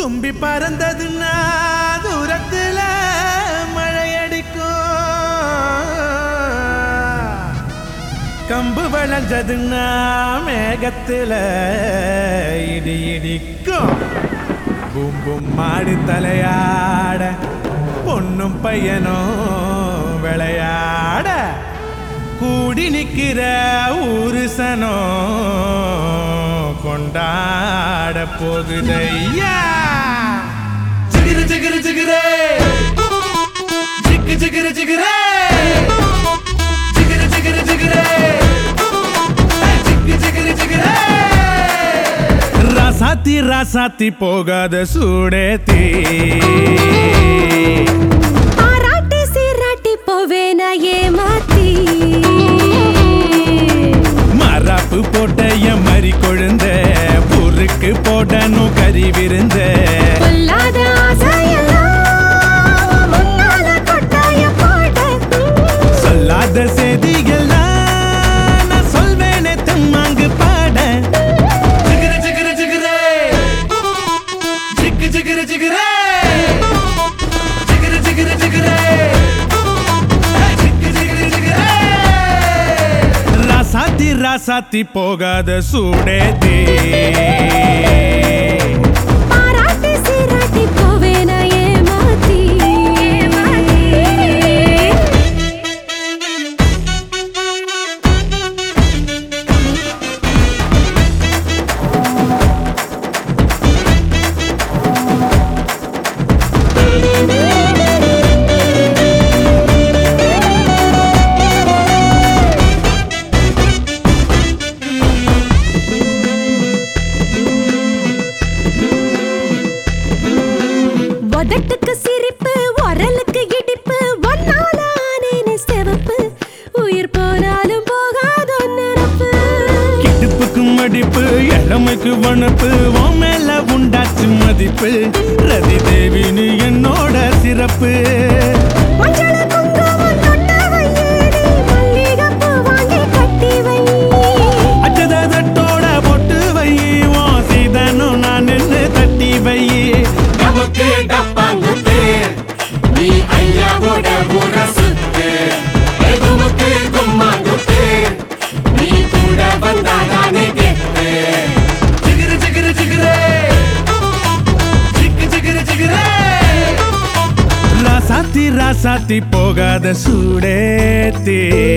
தும்பி பறந்ததுன்னா தூரத்துல மழையடிக்கும் கம்பு விளைஞ்சதுன்னா மேகத்துல இடி இடிக்கும் பூம் பூம் மாடி தலையாட பொண்ணும் பையனும் விளையாட கூடி நிக்கிற ஊரு சனம் கொண்டாட போகுதையா ஜிகிரு ஜிகிரு ஜிகிரே ஜிக்கு ஜிகிரு ஜிகிரே ஜிகிரு ஜிகிரு ஜிகிரே ஜிக்கு ஜிகிரு ஜிகிரே ராசாத்தி ராசாத்தி போகாத சூடேத்தி பாராட்டி சீராட்டி போவேன ஏமாத்தி மராப்பு போட்ட என் மறி கொழுந்த பொறுக்கு போடணும் கறி விருந்த கொல்லாத ஆசையெல்லாம் முன்னால கொட்டாய போட சொல்லாத செய்திகள்லாம் நான் சொல்வேனே தெம்மாங்கு பாட ஜிகிரு ஜிகிரு ஜிகிரே ஜிக்கு ஜிகிரு ஜிகிரே ஜிகிரு ஜிகிரு ஜிகிரே ஜிக்கு ஜிகிரு ஜிகிரே ராசாத்தி ராசாத்தி போகாத சூடேதி பாராட்டி சீராட்டி போவேன ஏமாத்தி உதட்டுக்கு சிரிப்பு உரலுக்கு இடிப்பு ஒன்னால ஆனேனே சிவப்பு உயிர் போனாலும் போகாத நினப்பு கிடுப்புக்கு மடிப்பு இளமைக்கு வனப்பு உன் மேல உண்டாச்சு மதிப்பு ரதி தேவினு என்னோட சிறப்பு மஞ்சள குங்குமம் தொட்ட வையேடி மல்லிகைப்பூ வாங்கி கட்டி வை அச்சதத்தோட பொட்டு வை உன் சீதனும் நான் நின்று தட்டி வை நமக்கு டப்பாங்குத்து நீ ஐயாவோட ஊர சுத்து எதுவுக்கு கும்மாங்குத்து நீ கூட வந்தாதானே கெத்து ஜிகிரு ஜிகிரு ஜிகிரே ஜிக்கு ஜிகிரு ஜிகிரே ராசாத்தி ராசாத்தி போகாத சூடேத்தி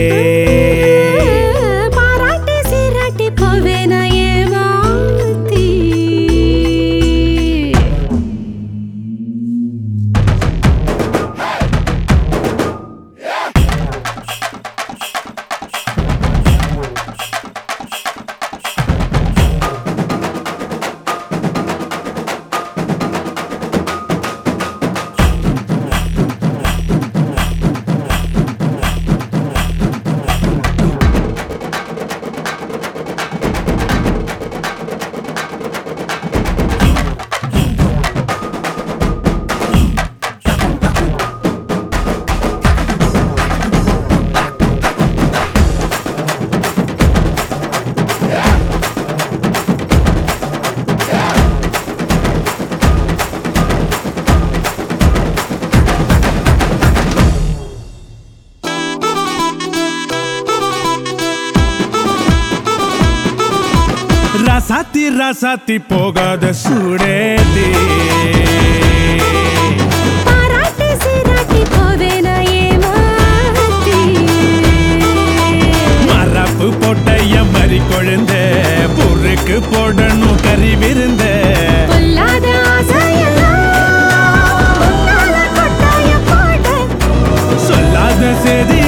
பாராட்டி சீராட்டி போவேன ஏமாத்தி ராசாத்தி ராசாத்தி போகாத சூடேத்தி பாராட்டி சீராட்டி போவேன ஏமாத்தி மரப்பு போட்ட என் மறி கொழுந்த பொறுக்கு போடணும் கறி விருந்த கொல்லாத ஆசையெல்லாம் முன்னால கொட்டாய போட சொல்லாத செய்தி